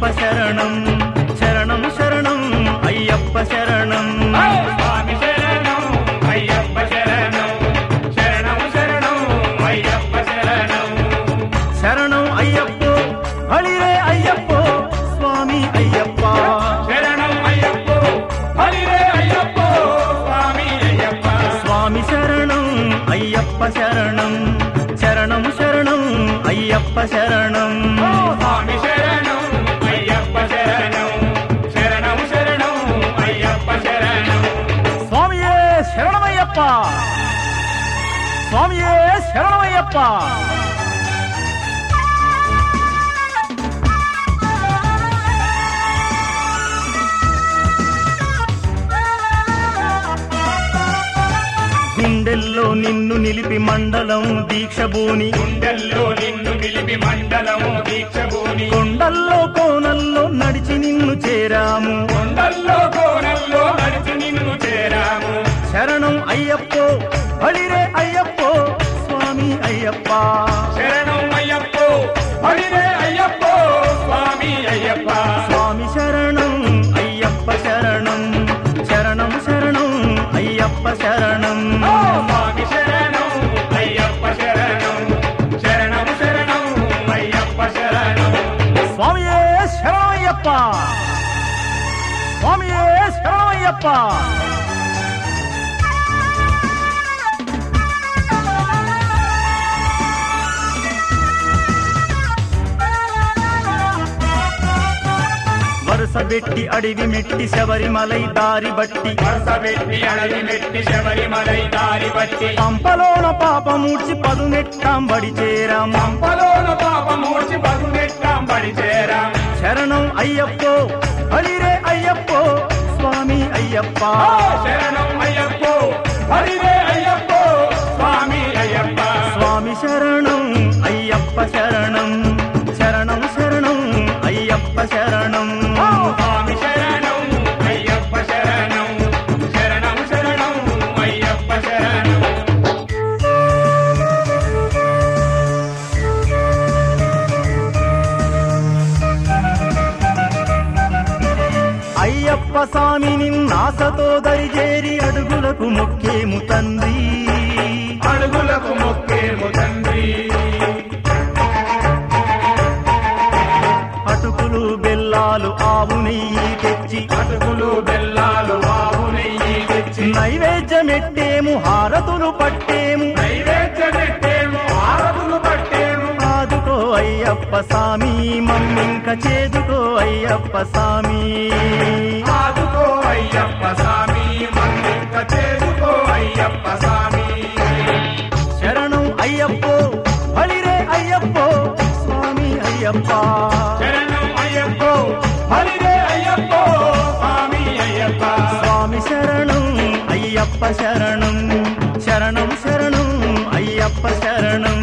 అయ్యప్ప శరణం శరణం శరణం అయ్యప్ప శరణం స్వామి శరణం అయ్యప్ప శరణం శరణం శరణం అయ్యప్ప శరణం శరణం అయ్యప్పో హళిరే అయ్యప్పో స్వామి అయ్యప్ప శరణం అయ్యప్పో హరిరే అయ్యప్పో స్వామి అయ్యప్ప స్వామి శరణం అయ్యప్ప శరణం శరణం శరణం అయ్యప్ప శరణం స్వామి శరణం అయ్యప్ప శరణం శరణం శరణం అయ్యప్ప శరణం స్వామియే శరణమయ్యప్ప స్వామియే శరణమయ్యప్ప గుండెల్లో నిన్ను నిలిపి మండలం దీక్షభూని గుండెల్లో నిన్ను నిలిపి మండలం దీక్షభూమి కొండల్లో కోనల్లో నడిచి నిన్ను చేరాము కొండల్లో కోనల్లో నడిచి నిన్ను చేరాము శరణం అయ్యప్పో హళిరే అయ్యప్పో స్వామి అయ్యప్ప శరణం అయ్యప్పో హరిరే అయ్యప్పో స్వామి అయ్యప్ప స్వామి శరణం అయ్యప్ప శరణం శరణం శరణం అయ్యప్ప శరణం ఓ స్వామి శరణం అయ్యప్ప శరణం శరణం శరణం అయ్యప్ప శరణం స్వామియే శరణమయ్యప్ప స్వామియే శరణమయ్యప్ప వరుస పెట్టి అడివి మెట్టి శబరిమలై దారి బట్టి వరుస పెట్టి అడవి మెట్టి శబరిమలై దారి బట్టి పంపలోన పాపమూడ్చి పదునెట్టాంబడి చేరాం పంపలోన పాపమూర్చి పదునెట్టాం పడి చేరాం శరణం అయ్యప్పో హళిరే అయ్యప్పో స్వామి అయ్యప్ప ఓ శరణం అయ్యప్పో హరిరే అయ్యప్పో స్వామి అయ్యప్ప స్వామి శరణం అయ్యప్ప శరణం శరణం శరణం అయ్యప్ప శరణం ఓ స్వామి శరణం అయ్యప్ప శరణం శరణం శరణం అయ్యప్ప శరణం అయ్యప్ప స్వామి నిన్నాసతో దరిజేరి అడుగులకు మొక్కేము తండ్రి అడుగులకు మొక్కేము తండ్రి అటుకులు బెల్లాలు ఆవు నెయ్యి తెచ్చి అటుకులు బెల్లాలు ఆవు నెయ్యి తెచ్చి నైవేద్యమెట్టేము హారతులు పట్టేము నైవేద్యమెట్టేము ఆరతులు పట్టేము ఆదుకో అయ్యప్ప స్వామి మమ్మింక చేదుకో అయ్యప్ప స్వామి ఆదుకో అయ్యప్ప స్వామి మన్నింక చేసుకో అయ్యప్ప స్వామి శరణం అయ్యప్పో హళిరే అయ్యప్పో స్వామి అయ్యప్ప శరణం అయ్యప్పో హరిరే అయ్యప్పో స్వామి అయ్యప్ప స్వామి శరణం అయ్యప్ప శరణం శరణం శరణం అయ్యప్ప శరణం